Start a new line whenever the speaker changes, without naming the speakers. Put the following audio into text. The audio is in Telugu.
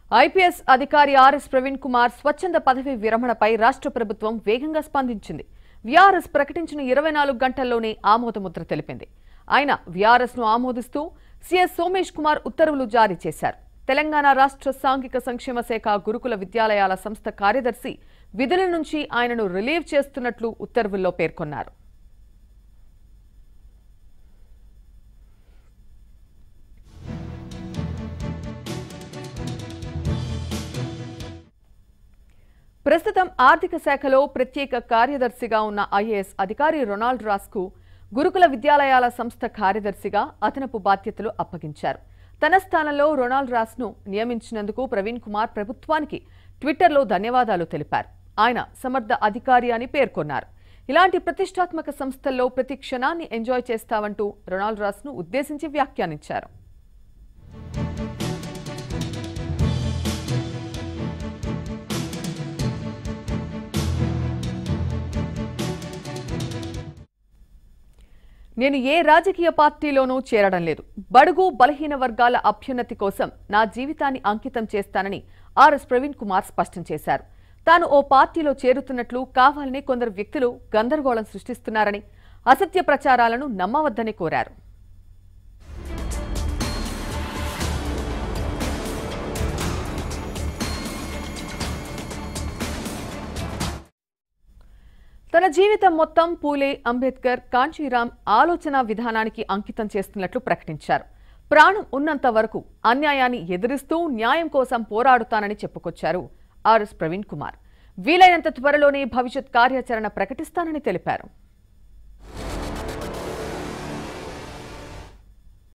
ఐపీఎస్ అధికారి ఆర్ఎస్ ప్రవీణ్ కుమార్ స్వచ్ఛంద పదవి విరమణపై రాష్ట్ర ప్రభుత్వం వేగంగా స్పందించింది విఆర్ఎస్ ప్రకటించిన ఇరవై నాలుగు గంటల్లోనే ఆమోదముద్ర తెలిపింది ఆయన విఆర్ఎస్ ను ఆమోదిస్తూ సీఎస్ సోమేష్ కుమార్ ఉత్తర్వులు జారీ చేశారు తెలంగాణ రాష్ట్ర సాంఘిక సంక్షేమ శాఖ గురుకుల విద్యాలయాల సంస్థ కార్యదర్శి విధుల నుంచి ఆయనను రిలీవ్ చేస్తున్నట్లు ఉత్తర్వుల్లో పేర్కొన్నారు ప్రస్తుతం ఆర్థిక శాఖలో ప్రత్యేక కార్యదర్శిగా ఉన్న ఐఏఎస్ అధికారి రొనాల్డ్ రాస్కు గురుకుల విద్యాలయాల సంస్థ కార్యదర్శిగా అదనపు బాధ్యతలు అప్పగించారు తన స్థానంలో రొనాల్డ్ రాస్ను నియమించినందుకు ప్రవీణ్ కుమార్ ప్రభుత్వానికి ట్విట్టర్లో ధన్యవాదాలు తెలిపారు ఆయన సమర్థ అధికారి అని పేర్కొన్నారు ఇలాంటి ప్రతిష్టాత్మక సంస్థల్లో ప్రతి క్షణాన్ని ఎంజాయ్ చేస్తావంటూ రొనాల్డ్ రాస్ను ఉద్దేశించి వ్యాఖ్యానించారు నేను ఏ రాజకీయ పార్టీలోనూ చేరడం లేదు బడుగు బలహీన వర్గాల అభ్యున్నతి కోసం నా జీవితాన్ని అంకితం చేస్తానని ఆర్ఎస్ ప్రవీణ్ కుమార్ స్పష్టం చేశారు తాను ఓ పార్టీలో చేరుతున్నట్లు కావాలని కొందరు వ్యక్తులు గందరగోళం సృష్టిస్తున్నారని అసత్య ప్రచారాలను నమ్మవద్దని కోరారు తన జీవితం మొత్తం పూలే అంబేద్కర్ కాంచీరాం ఆలోచన విధానానికి అంకితం చేస్తున్నట్లు ప్రకటించారు ప్రాణం ఉన్నంత వరకు అన్యాయాన్ని ఎదిరిస్తూ న్యాయం కోసం పోరాడుతానని చెప్పుకొచ్చారు ఆర్ఎస్ ప్రవీణ్ కుమార్ వీలైనంత త్వరలోనే భవిష్యత్ కార్యాచరణ ప్రకటిస్తానని తెలిపారు